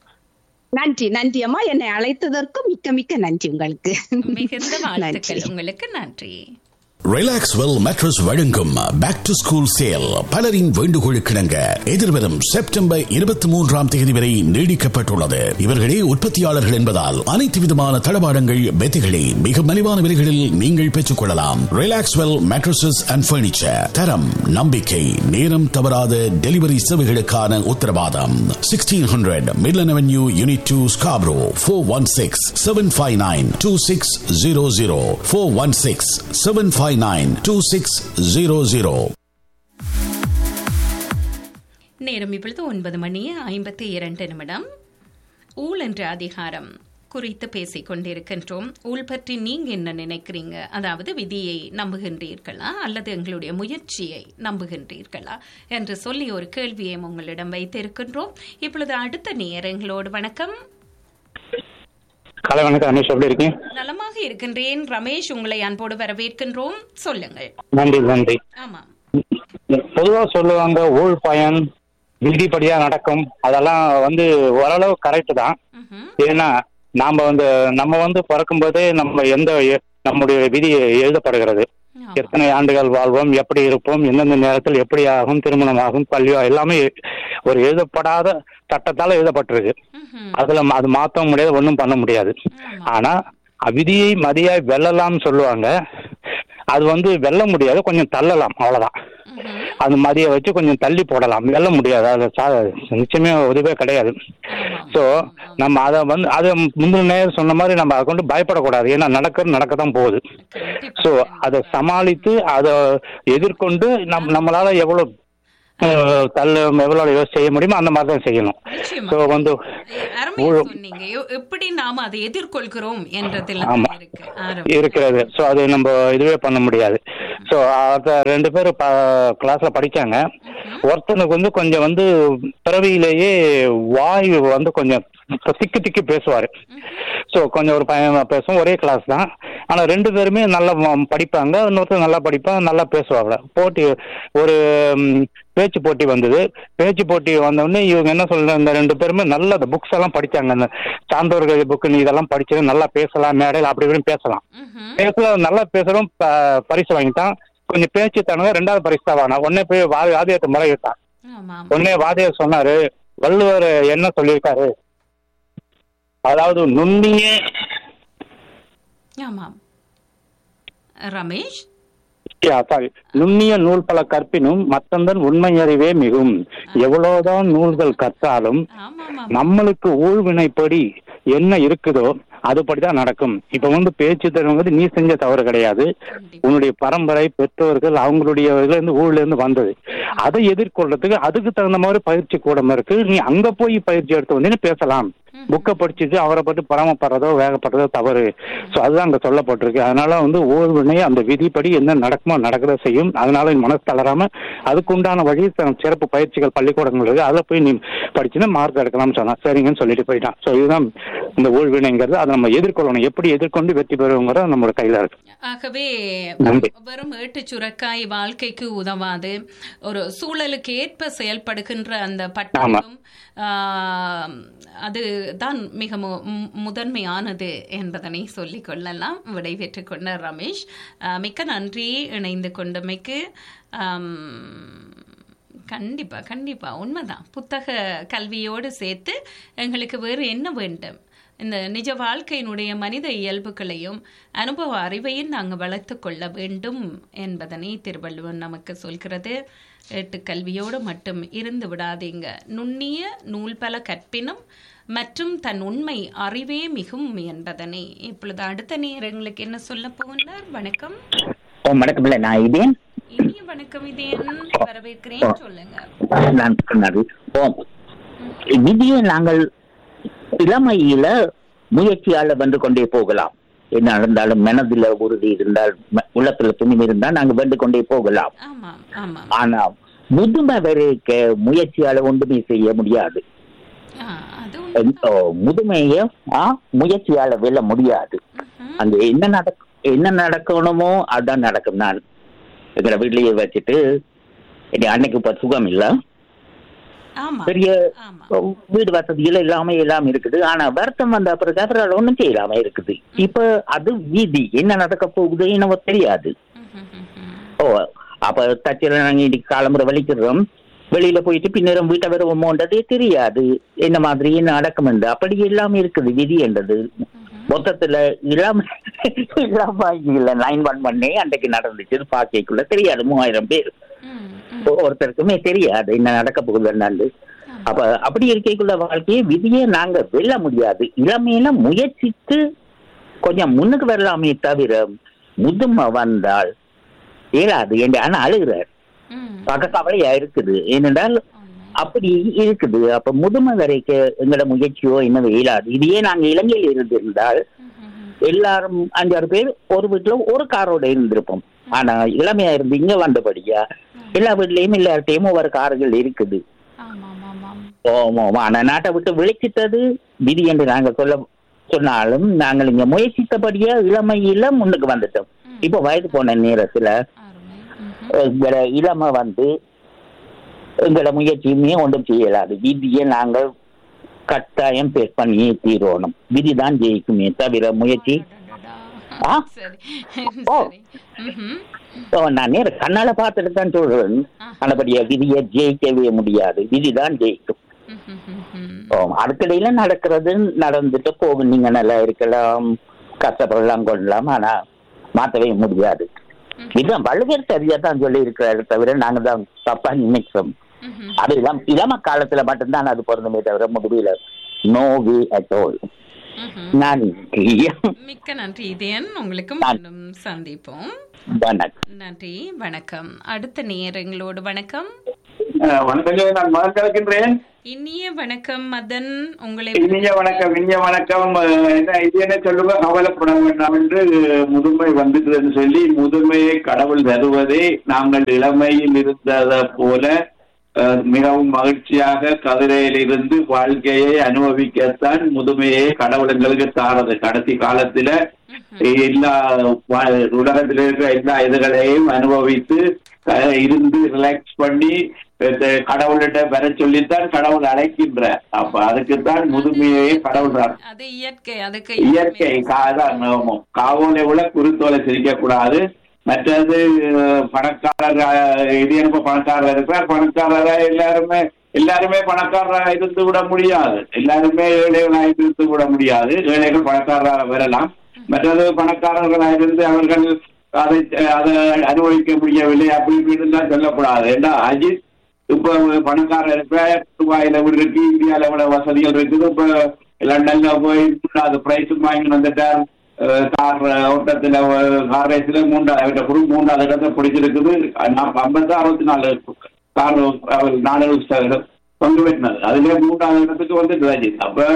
நன்றி நன்றி அம்மா என்னை அழைத்ததற்கும் மிக்க மிக்க நன்றி உங்களுக்கு மிகுந்த வாழ்த்துக்கள் நன்றி. உங்களுக்கு நன்றி ரிலாக்ஸ் வெல் மேட்ரஸ் வழங்கும் பேக் டு ஸ்கூல் சேல் பலரின் வேண்டுகோளுக்கிணங்க எதிர்வரும் செப்டம்பர் இருபத்தி மூன்றாம் தேதி வரை நீடிக்கப்பட்டுள்ளது இவர்களே உற்பத்தியாளர்கள் என்பதால் அனைத்து விதமான தளபாடங்கள் பெத்திகளை மிக மலிவான விலைகளில் நீங்கள் பெற்றுக் கொள்ளலாம் Relax Well mattresses and furniture தரம் நம்பிக்கை நேரம் தவறாத டெலிவரி சேவைகளுக்கான உத்தரவாதம் sixteen hundred Midland avenue unit two Scarborough four one six seven five nine two six zero zero four one six seven five nine two six zero zero நேரம் இப்பொழுது ஒன்பது மணி ஐம்பத்தி இரண்டு நிமிடம் ஊழ் என்ற அதிகாரம் குறித்து பேசிக் கொண்டிருக்கின்றோம் ஊழ் பற்றி நீங்க என்ன நினைக்கிறீங்க அதாவது விதியை நம்புகின்றீர்களா அல்லது எங்களுடைய முயற்சியை நம்புகின்றீர்களா என்று சொல்லி ஒரு கேள்வியை உங்களிடம் வைத்திருக்கின்றோம் இப்பொழுது அடுத்த நேரங்களோடு வணக்கம் காலை வணக்கம் ரமேஷ் எப்படி இருக்கீங்க நலமாக இருக்கின்றேன் ரமேஷ் உங்களை அன்போடு வரவேற்கின்றோம் சொல்லுங்கள் நன்றி நன்றி ஆமாம் பொதுவா சொல்லுவாங்க ஊழ் பயன் விதிப்படியா நடக்கும் அதெல்லாம் வந்து ஓரளவு கரெக்ட் தான் ம்ஹும். ஏன்னா நாம வந்து நம்ம வந்து பிறக்கும் போதே நம்ம எந்த எ- நம்முடைய விதி எழுதப்படுகிறது ஆமா. எத்தனை ஆண்டுகள் வாழ்வோம் எப்படி இருப்போம் எந்தெந்த நேரத்தில் எப்படி ஆகும் திருமணம் ஆகும் கல்வியோ எல்லாமே ஒரு எழுதப்படாத சட்டத்தால எழுதப்பட்டிருக்கு ம்ஹும். அதுல ம- அது மாற்ற முடியாது ஒன்றும் பண்ண முடியாது ஆமா. ஆனா விதியை மதியாய் வெல்லலாம்னு சொல்லுவாங்க அது வந்து வெல்ல முடியாது கொஞ்சம் தள்ளலாம் அவ்வளவுதான் ம்ஹும். அது மதிய வச்சு கொஞ்சம் தள்ளி போடலாம் வெல்ல முடியாது அது சா- நிச்சயமே உதவியே கிடையாது ஆமாம். ஸோ நம்ம அதை வந்து அதை முந்தின நேரம் சொன்ன மாதிரி நம்ம அதை கொண்டு பயப்படக்கூடாது ஏன்னா நடக்கிறது நடக்க தான் போகுது கண்டிப்பா, ஸோ கண்டிப்பா. அதை சமாளித்து அதை எதிர்கொண்டு நம் நம்மளால எவ்வளோ அஹ், தள்ள எவ்வளோ செய்ய முடியுமோ அந்த மாதிரி தான் செய்யணும் நிச்சயமா. ஸோ வந்து அருமையா ஊழ- சொன்னீங்க எ- எப்படி நாம அதை எதிர்கொள்கிறோம் என்றதுல ஆமா. தான் இருக்கு ஆரம்பம். இருக்கிறது ஸோ அது நம்ம இதுவே பண்ண முடியாது ஸோ அத ரெண்டு பேரும் கிளாஸ்ல படிச்சாங்க ஒருத்தனுக்கு வந்து கொஞ்சம் வந்து பிறவியிலேயே வாய் வந்து கொஞ்சம் திக்கி திக்கி பேசுவாரு ஸோ கொஞ்சம் ஒரு பையன் பேசும் ஒரே கிளாஸ் தான் ஆனா ரெண்டு பேருமே நல்லா ம- படிப்பாங்க இன்னொருத்தர் நல்லா படிப்பாங்க நல்லா பேசுவாங்க போட்டி ஒரு ம், பேச்சு போட்டி வந்தது பேச்சு போட்டி வந்த உடனே இவங்க என்ன சொல்றாங்க இந்த ரெண்டு பேருமே நல்ல புக்ஸ் எல்லாம் படிச்சாங்க அந்த சான்றோர்கள் புக்கு நீ இதெல்லாம் படிச்சு நல்லா பேசலாம் மேடையில் அப்படி இப்படின்னு பேசலாம் ம்ஹும். பேசல நல்லா பேசுறோம் ப- பரிசு வாங்கிட்டான் கொஞ்சம் பேச்சு தானுங்க ரெண்டாவது பரிசு தான் வாங்கினான் உடனே போய் வா வாதியத்தை முறையிட்டான் ஆமாம். உடனே வாதியார் சொன்னாரு வள்ளுவர் என்ன சொல்லியிருக்காரு அதாவது நுண்ணிய ஆமாம் ரமேஷ் சாரி நுண்ணிய நூல் பல கற்பினும் மத்தந்தன் உண்மை அறிவே மிகும் எவ்வளவுதான் நூல்கள் கற்றாலும் ஆமாம் நம்மளுக்கு ஊழ்வினைப்படி என்ன இருக்குதோ அதுபடிதான் நடக்கும் இப்ப வந்து பேச்சு திறன் நீ செஞ்ச தவறு கிடையாது உன்னுடைய பரம்பரை பெற்றோர்கள் அவங்களுடைய இதுல இருந்து ஊர்ல இருந்து வந்தது அதை எதிர்கொள்றதுக்கு அதுக்கு தகுந்த மாதிரி பயிற்சி கூடம் இருக்கு நீ அங்க போய் பயிற்சி எடுத்து வந்து பேசலாம் புக்கை படிச்சுட்டு அவரை பற்றி பராமப்படுறதோ வேகப்படுறதோ தவறு ஸோ அதுதான் அங்கே சொல்லப்பட்டிருக்கு அதனால வந்து ஓய்வினை அந்த விதிப்படி என்ன நடக்குமோ நடக்கிறத செய்யும் அதனால நீ மனசு தளராம அதுக்குண்டான வழி த- சிறப்பு பயிற்சிகள் பள்ளிக்கூடங்கள் இருக்கு அதில் போய் நீ படிச்சுன்னா மார்க் எடுக்கலாம்னு சொன்னா சரிங்கன்னு சொல்லிட்டு போயிட்டான் ஸோ இதுதான் இந்த ஊழ்வினைங்கிறது அதை நம்ம எதிர்கொள்ளணும் எப்படி எதிர்கொண்டு வெற்றி பெறுவோங்கிறது நம்மளோட கையில இருக்கு ஆகவே நன்றி. வெறும் ஏட்டு சுரக்காய் வாழ்க்கைக்கு உதவாது ஒரு சூழலுக்கு ஏற்ப செயல்படுகின்ற அந்த பட்டமும் அது தான் மிக மு- மு- முதன்மையானது என்பதனை சொல்லிக் கொள்ளலாம் விடைபெற்றுக் கொண்ட ரமேஷ் ஆ, மிக்க நன்றி இணைந்து கொண்டமைக்கு ஆம், கண்டிப்பா கண்டிப்பா உண்மைதான் புத்தக கல்வியோடு சேர்த்து எங்களுக்கு வேறு என்ன வேண்டும் இந்த நிஜ வாழ்க்கையினுடைய மனித இயல்புகளையும் அனுபவ அறிவையும் நாங்கள் வளர்த்து கொள்ள வேண்டும் என்பதனை திருவள்ளுவன் நமக்கு சொல்கிறது எட்டு கல்வியோடு மட்டும் இருந்து விடாதீங்க நுண்ணிய நூல் பல கற்பினும் மற்றும் தன் உண்மை அறிவே மிகும் என்பதனை இப்பொழுது அடுத்த நேரங்களுக்கு என்ன சொல்ல போகிறார் வணக்கம் ஓ வணக்கம் இல்லை நான் இதேன் இனிய வணக்கம் இதேன் வரவேற்கிறேன் சொல்லுங்க நான் சொன்னது ஓ விதியை நாங்கள் இளமையில முயற்சியால வென்று கொண்டே போகலாம் என்ன நடந்தாலும் மனதில் உறுதி இருந்தால் ம- உள்ளத்துல துணிவு இருந்தால் நாங்க வென்று கொண்டே போகலாம் ஆமாம் ஆமாம் ஆனா முதுமை வரைக்க முயற்சியால ஒன்றுமே செய்ய முடியாது ஆ, அது ஓ, முதுமைய ஆ, முயற்சியால வெல்ல முடியாது அங்க என்ன நடக்க என்ன நடக்கணுமோ அதான் நடக்கும் நான் எங்களை வீட்லயே வச்சுட்டு என் அன்னைக்கு இப்ப சுகம் இல்ல ஆமா பெரிய ஆமா வீடு வசதிகள் எல்லாமே எல்லாம் இருக்குது ஆனா வருத்தம் வந்த அப்புறம் அவரால் ஒண்ணும் செய்யலாம இருக்குது இப்ப அது வீதி என்ன நடக்க போகுது எனக்கு தெரியாது ஓ அப்ப தச்சில நாங்க இன்னைக்கு காலம்புரை வலிக்கிறோம் வெளியில போயிட்டு பின்னரும் வீட்டை வருவோமோன்றதே தெரியாது என்ன மாதிரி என்ன நடக்கும் என்று அப்படி எல்லாம் இருக்குது விதி என்றது மொத்தத்துல இளம் இளமாயில நைன் ஒன் பண்ணே அன்றைக்கு நடந்துச்சு பாக்கைக்குள்ள தெரியாது மூவாயிரம் பேர் ஒ- ஒருத்தருக்குமே தெரியாது என்ன நடக்க போகுது என்னன்னு அப்ப அப்படி இருக்கைக்குள்ள வாழ்க்கையை விதியை நாங்க வெல்ல முடியாது இளமையில முயற்சித்து கொஞ்சம் முன்னுக்கு வரலாமே தவிர முதுமை வந்தால் இயலாது என்று ஆனா அழுகிறார் பார்க்க கவலையா இருக்குது ஏனென்றால் அப்படி இருக்குது அப்ப முதுமை வரைக்கும் எங்களோட முயற்சியோ இன்னும் இயலாது இதையே நாங்க இலங்கையில் இருந்திருந்தால் எல்லாரும் அஞ்சாறு பேர் ஒரு வீட்டுல ஒரு காரோட இருந்திருப்போம் ஆனா இளமையா இருந்து இங்க வந்தபடியா எல்லா வீட்லயும் எல்லார்ட்டையும் ஒவ்வொரு கார்கள் இருக்குது ஓமா ஆமா ஆனா நாட்டை விட்டு விழிச்சிட்டது விதி என்று நாங்க சொல்ல சொன்னாலும் நாங்கள் இங்க முயற்சித்தபடியா இளமையில முன்னுக்கு வந்துட்டோம் இப்ப வயது போன நேரத்துல எங்களோட இளமை வந்து எங்களோட முயற்சியுமே ஒன்றும் செய்யலாது விதியை நாங்கள் கட்டாயம் பேஸ் பண்ணியே தீரணும் விதிதான் ஜெயிக்குமே தவிர முயற்சி ஆ? சரி ஓ. சரி ம்ஹும். ஓ, நான் நேர கண்ணால பார்த்துட்டு தான் சொல்றேன் ஆனபடியா விதியை ஜெயிக்கவே முடியாது விதிதான் ஜெயிக்கும் ஓ, அதுக்கிடையில நடக்கிறது நடந்துட்டு போகும் நீங்க நல்லா இருக்கலாம் கஷ்டப்படலாம் கொள்ளலாம் ஆனா மாத்தவே முடியாது இதுதான் வள்ளுவர் சரியா தான் சொல்லி இருக்கிறாரு தவிர நாங்க தான் தப்பா நினைக்கிறோம் அது இளம் இளம காலத்துல மட்டும்தான் அது பொருந்துமே தவிர முடியல நோ வே அட் ஆல் நன்றி மிக்க நன்றி இதயன் உங்களுக்கு மீண்டும் சந்திப்போம் வணக்கம் நன்றி வணக்கம் அடுத்த நேரங்களோடு வணக்கம் வணக்கம் நான் மகன் கலக்கின்றேன் இனிய வணக்கம் மதன் உங்களை இனிய வணக்கம் இனிய வணக்கம் அஹ், என்ன இது என்ன சொல்லுங்க கவலைப்பட வேண்டாம் என்று முதுமை வந்துட்டுன்னு சொல்லி முதுமையை கடவுள் தருவதே நாங்கள் இளமையில் இருந்ததை போல அஹ், மிகவும் மகிழ்ச்சியாக கதிரையில் இருந்து வாழ்க்கையை அனுபவிக்கத்தான் முதுமையை கடவுள் எங்களுக்கு தாரது கடைசி காலத்துல எல்லா வா- உலகத்தில் இருக்கிற எல்லா இதுகளையும் அனுபவித்து அஹ், இருந்து ரிலாக்ஸ் பண்ணி அஹ், கடவுள்கிட்ட வர சொல்லித்தான் கடவுள் அழைக்கின்றார் அப்ப அதுக்குத்தான் முதுமையை கடவுள் தான் அது இயற்கை அதுக்கு இயற்கை காதான் ஆமாம். காவோலை விட குருத்தோலை சிரிக்க கூடாது மற்றது அஹ், பணக்காரர் அஹ், இது எனக்கு பணக்காரர் இருக்கிறார் பணக்காரரா எல்லாருமே எல்லாருமே பணக்காரராக இருந்து விட முடியாது எல்லாருமே ஏழைகளாக இருந்து விட முடியாது ஏழைகள் பணக்காரராக வரலாம் மற்றது பணக்காரர்களாக இருந்து அவர்கள் அதை அதை அனுபவிக்க முடியவில்லை அப்படி இப்படின்னு தான் சொல்லக்கூடாது ஏன்னா அஜித் இப்ப பணக்காரர் இப்ப துபாயில வீடு இருக்கு இந்தியால இவ்வளவு வசதிகள் இருக்குது இப்ப லண்டன்ல போய் மூன்றாவது பிரைஸும் வாங்கி வந்துட்டார் அஹ் கார் ஓட்டத்துல கார் ரேஸ்ல மூன்றாவது அவர்கிட்ட குரு மூன்றாவது இடத்தை பிடிச்சிருக்குது நான் ஐம்பது அறுபத்தி நாலு கார் அவர் நாலு பங்கு வெட்டினது அதுல மூன்றாவது இடத்துக்கு வந்து அஜித் அப்ப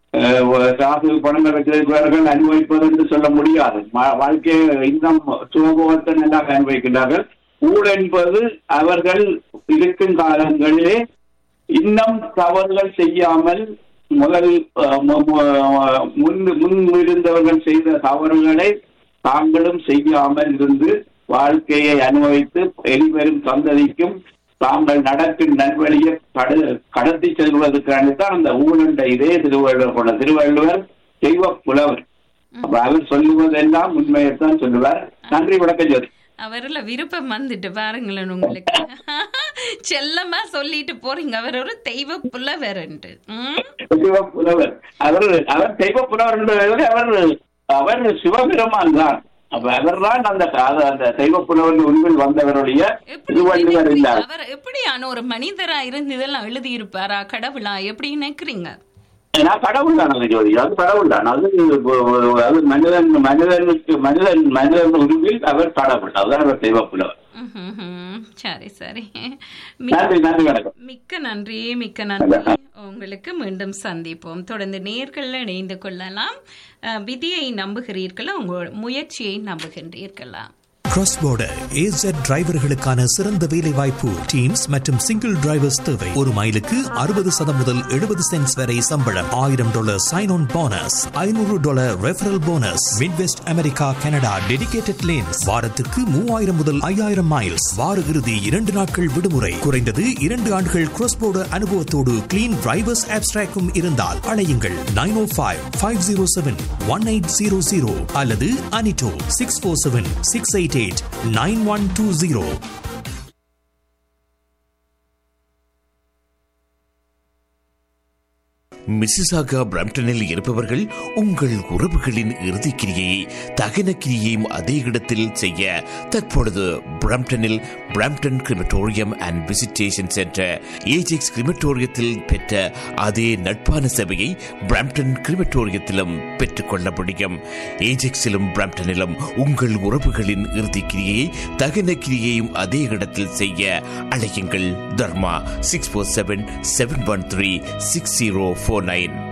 அஹ், காசு பணங்கள் வைத்திருக்கிறவர்கள் அனுபவிப்பது என்று சொல்ல முடியாது ம- வாழ்க்கையை இன்னும் சுகபோகத்தை நல்லா அனுபவிக்கின்றார்கள் ஊழல் என்பது அவர்கள் இருக்கும் காலங்களிலே இன்னும் தவறுகள் செய்யாமல் முதல் அஹ், மு- மு- முன் முன் இருந்தவர்கள் செய்த தவறுகளை தாங்களும் செய்யாமல் இருந்து வாழ்க்கையை அனுபவித்து எளிவரும் சந்ததிக்கும் தாங்கள் நடக்கும் நல்வழியை கடு கடத்தி செல்வதற்கான தான் அந்த ஊழண்ட இதே திருவள்ளுவர் கொண்ட திருவள்ளுவர் தெய்வ புலவர் அப்ப அவர் சொல்லுவதெல்லாம் உண்மையைத்தான் சொல்லுவார் நன்றி வணக்கம் ஜோதி அவர்ல விருப்பம் வந்துட்டு பாருங்களேன் உங்களுக்கு செல்லமா சொல்லிட்டு போறீங்க அவர் ஒரு தெய்வ புலவர்ன்ட்டு ம்? தெய்வ புலவர் அவர் அவர் தெய்வ புலவர் என்பதை விட அவர் அவர் சிவபெருமான் தான் அப்ப அவர் தான் அந்த அது அந்த தெய்வ புலவர் உண்மையில் வந்தவருடைய திருவள்ளுவர் இல்லார் அவர் எப்படியான ஒரு மனிதரா இருந்து இதெல்லாம் எழுதி இருப்பாரா கடவுளா எப்படி நினைக்கிறீங்க நான் கடவுள் தான் அது ஜோதி அது கடவுள் தான் அது அது மனிதன் மனிதனுக்கு மனிதன் மனிதன் உருவில் அவர் கடவுள் அதுதான் அவர் தெய்வ புலவர் ம்ஹும்ஹும். சரி சரி நன்றி நன்றி வணக்கம் மிக்க நன்றி மிக்க நன்றி உங்களுக்கு மீண்டும் சந்திப்போம் தொடர்ந்து நேர்கள் இணைந்து கொள்ளலாம் அஹ், விதியை நம்புகிறீர்களா உங்கள் முயற்சியை நம்புகின்றீர்களா கிராஸ் border AZ டிரைவர்களுக்கான சிறந்த வேலை வாய்ப்பு டீம்ஸ் மற்றும் சிங்கிள் டிரைவர்ஸ் தேவை ஒரு மைலுக்கு அறுபது சதம் முதல் எழுபது சென்ட்ஸ் வரை சம்பளம் ஆயிரம் டாலர் சைன் ஆன் போனஸ் ஐநூறு dollar referral bonus Midwest America Canada dedicated lanes வாரத்திற்கு மூவாயிரம் முதல் ஐயாயிரம் மைல்ஸ் வார இறுதி இரண்டு நாட்கள் விடுமுறை குறைந்தது இரண்டு ஆண்டுகள் கிராஸ் border அனுபவத்தோடு கிளீன் டிரைவர்ஸ் ஆப்ஸ்ட்ராக்கும் இருந்தால் அழையுங்கள் nine O five five zero seven one eight zero zero அல்லது அனிட்டோ six four seven six eight eight nine one two zero Mississauga பிரம்டனில் இருப்பவர்கள் உங்கள் உறவுகளின் இறுதிக்கிரியை தகன கிரியையும் அதே இடத்தில் செய்ய தற்பொழுது பிரம்டனில் Brampton crematorium and visitation centre Ajax கிரிமட்டோரியத்தில் பெற்ற அதே நட்பான சேவையை பிரம்டன் கிரிமட்டோரியத்திலும் பெற்றுக்கொள்ள முடியும் ஏஜெக்ஸிலும் பிரம்டனிலும் உங்கள் உறவுகளின் இறுதிக்கிரியை தகன கிரியையும் அதே இடத்தில் செய்ய அழையுங்கள் Dharma six four seven seven one three six zero four nine